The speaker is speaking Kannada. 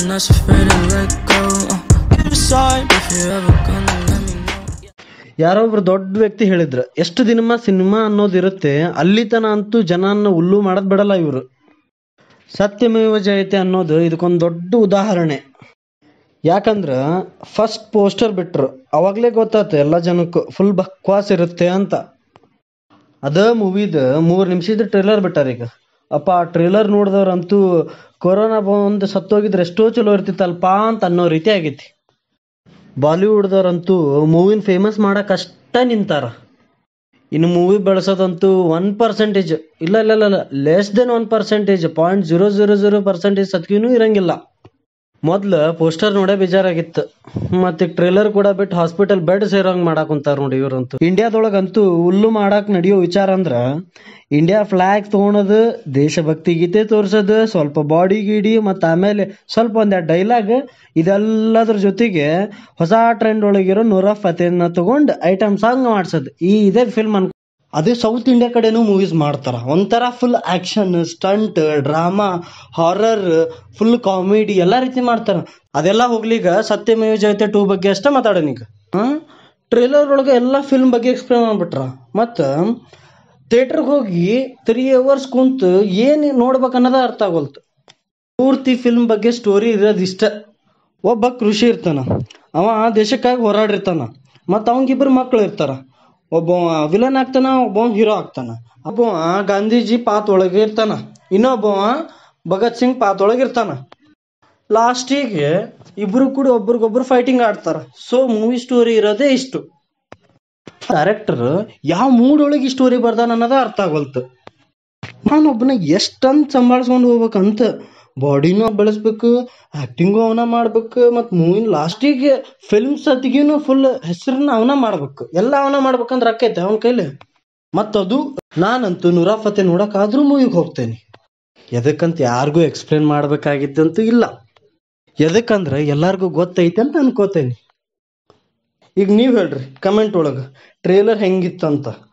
not afraid to let go. Uh, decide if you're ever gonna let me know. ಯಾರೋ ಒಬ್ರು ದೊಡ್ಡ ವ್ಯಕ್ತಿ ಹೇಳಿದ್ರು ಎಷ್ಟು ದಿನಮ ಸಿನಿಮಾ ಅನ್ನೋದಿರುತ್ತೆ ಅಲ್ಲಿ ತನ ಅಂತೂ ಜನನ್ನ ಉಲ್ಲು ಮಾಡೋದ್ ಬಿಡಲ್ಲ ಇವರು ಸತ್ಯಮೇವ ಜಯತೆ ಅನ್ನೋದು ಇದಕ್ಕೊಂದು ದೊಡ್ಡ ಉದಾಹರಣೆ ಯಾಕಂದ್ರ ಫಸ್ಟ್ ಪೋಸ್ಟರ್ ಬಿಟ್ರು ಅವಾಗ್ಲೇ ಗೊತ್ತಾತು ಎಲ್ಲ ಜನಕ್ಕೂ ಫುಲ್ ಬಕ್ವಾಸ್ ಇರುತ್ತೆ ಅಂತ ಅದ ಮೂವಿದ ಮೂರು ನಿಮಿಷದ ಟ್ರೇಲರ್ ಬಿಟ್ಟಾರ ಈಗ ಅಪ್ಪ ಆ ಟ್ರೇಲರ್ ನೋಡಿದವ್ರಂತೂ ಕೊರೋನಾ ಬಂದು ಸತ್ತೋಗಿದ್ರೆ ಎಷ್ಟೋ ಚಲೋ ಇರ್ತಿತ್ತಲ್ಪ ಅಂತ ಅನ್ನೋ ರೀತಿ ಆಗೈತಿ ಬಾಲಿವುಡ್ದವ್ರಂತೂ ಮೂವಿನ ಫೇಮಸ್ ಮಾಡಕ್ ಅಷ್ಟ ನಿಂತಾರ ಇನ್ನು ಮೂವಿ ಬೆಳೆಸೋದಂತೂ ಒನ್ ಪರ್ಸೆಂಟೇಜ್ ಇಲ್ಲ ಇಲ್ಲ ಇಲ್ಲ ಇಲ್ಲ less than one percentage point zero zero zero percentage ಸತ್ಕಿನೂ ಇರಂಗಿಲ್ಲ ಮೊದ್ಲು ಪೋಸ್ಟರ್ ನೋಡೇ ಬೇಜಾರಾಗಿತ್ತು ಮತ್ತೆ ಟ್ರೇಲರ್ ಕೂಡ ಬಿಟ್ಟು ಹಾಸ್ಪಿಟಲ್ ಬೆಡ್ ಸೇರೋಂಗ್ ಮಾಡಾಕ್ ಕುಂತಾರ ನೋಡಿ ಇವ್ರಂತೂ ಇಂಡಿಯಾದೊಳಗಂತೂ ಹುಲ್ಲು ಮಾಡಾಕ್ ನಡೆಯೋ ವಿಚಾರ ಅಂದ್ರ ಇಂಡಿಯಾ ಫ್ಲಾಗ್ ತಗೊಳೋದು ದೇಶಭಕ್ತಿ ಗೀತೆ ತೋರ್ಸೋದು ಸ್ವಲ್ಪ ಬಾಡಿ ಗೀಡಿ ಮತ್ತು ಆಮೇಲೆ ಸ್ವಲ್ಪ ಒಂದೆರಡು ಡೈಲಾಗ್ ಇದೆಲ್ಲದ್ರ ಜೊತೆಗೆ ಹೊಸ ಟ್ರೆಂಡ್ ಒಳಗಿರೋ ನೂರ ಫತೇನ ತಗೊಂಡು ಐಟಮ್ ಸಾಂಗ್ ಮಾಡ್ಸೋದು ಈ ಇದೇ ಫಿಲ್ಮ್ ಅನ್ ಅದೇ ಸೌತ್ ಇಂಡಿಯಾ ಕಡೆನೂ ಮೂವೀಸ್ ಮಾಡ್ತಾರ ಒಂಥರ full action stunt drama horror full comedy ಎಲ್ಲ ರೀತಿ ಮಾಡ್ತಾರ ಅದೆಲ್ಲ ಹೋಗ್ಲಿಗ ಸತ್ಯಮೇವ ಜಯತೆ ಟೂ ಬಗ್ಗೆ ಅಷ್ಟೇ ಮಾತಾಡೋಣ ಈಗ ಟ್ರೇಲರ್ ಒಳಗೆ ಎಲ್ಲ ಫಿಲ್ಮ್ ಬಗ್ಗೆ ಎಕ್ಸ್ಪ್ಲೇನ್ ಮಾಡ್ಬಿಟ್ರ ಮತ್ತು ಥಿಯೇಟ್ರಿಗೆ ಹೋಗಿ ತ್ರೀ ಅವರ್ಸ್ ಕುಂತು ಏನು ನೋಡ್ಬೇಕನ್ನೋದ ಅರ್ಥ ಆಗೋಲ್ತು ಪೂರ್ತಿ ಫಿಲ್ಮ್ ಬಗ್ಗೆ ಸ್ಟೋರಿ ಇರೋದು ಇಷ್ಟ ಒಬ್ಬ ಕೃಷಿ ಇರ್ತಾನ ಅವ ದೇಶಕ್ಕಾಗಿ ಹೋರಾಡಿರ್ತಾನ ಮತ್ತು ಅವಂಗಿಬ್ರು ಮಕ್ಳು ಇರ್ತಾರ ಒಬ್ಬ ವಿಲನ್ ಆಗ್ತಾನ ಒಬ್ಬ ಹೀರೋ ಆಗ್ತಾನ ಒಬ್ಬ ಗಾಂಧೀಜಿ ಪಾತ್ ಒಳಗೆ ಇರ್ತಾನ ಇನ್ನೊಬ್ಬ ಭಗತ್ ಸಿಂಗ್ ಪಾತ್ ಒಳಗೆ ಇರ್ತಾನ ಲಾಸ್ಟಿಗೆ ಇಬ್ರು ಕೂಡ ಒಬ್ರಿಗೊಬ್ರು ಫೈಟಿಂಗ್ ಆಡ್ತಾರ ಸೊ ಮೂವಿ ಸ್ಟೋರಿ ಇರೋದೇ ಇಷ್ಟು ಡೈರೆಕ್ಟರ್ ಯಾವ ಮೂಡ್ ಒಳಗೆ ಈ ಸ್ಟೋರಿ ಬರ್ದಾನ ಅನ್ನೋದ ಅರ್ಥ ಆಗೋಲ್ತು ನಾನೊಬ್ಬನ ಎಷ್ಟಂತ ಸಂಭಾಳಿಸ್ಕೊಂಡು ಹೋಗ್ಬೇಕಂತ ಬಾಡಿನೂ ಬೆಳೆಸ್ಬೇಕು ಆ್ಯಕ್ಟಿಂಗು ಅವನ ಮಾಡ್ಬೇಕು ಮತ್ತು ಮೂವಿನ ಲಾಸ್ಟಿಗೆ ಫಿಲ್ಮ್ ಸತಿಗೂ ಫುಲ್ ಹೆಸರನ್ನ ಅವನ ಮಾಡ್ಬೇಕು ಎಲ್ಲ ಅವನ ಮಾಡ್ಬೇಕಂದ್ರೆ ಅಕ್ಕೈತೆ ಅವನ ಕೈಲಿ ಮತ್ತದು ನಾನಂತೂ ನೂರಾಫತ್ತೆ ನೋಡೋಕ್ಕಾದ್ರೂ ಮೂವಿಗೆ ಹೋಗ್ತೇನೆ ಎದಕ್ಕಂತ ಯಾರಿಗೂ ಎಕ್ಸ್ಪ್ಲೇನ್ ಮಾಡ್ಬೇಕಾಗಿದ್ದಂತೂ ಇಲ್ಲ ಎದಕ್ಕಂದ್ರೆ ಎಲ್ಲರಿಗೂ ಗೊತ್ತೈತೆ ಅಂತ ಅನ್ಕೋತೇನೆ ಈಗ ನೀವು ಹೇಳ್ರಿ ಕಮೆಂಟ್ ಒಳಗೆ ಟ್ರೇಲರ್ ಹೆಂಗಿತ್ತಂತ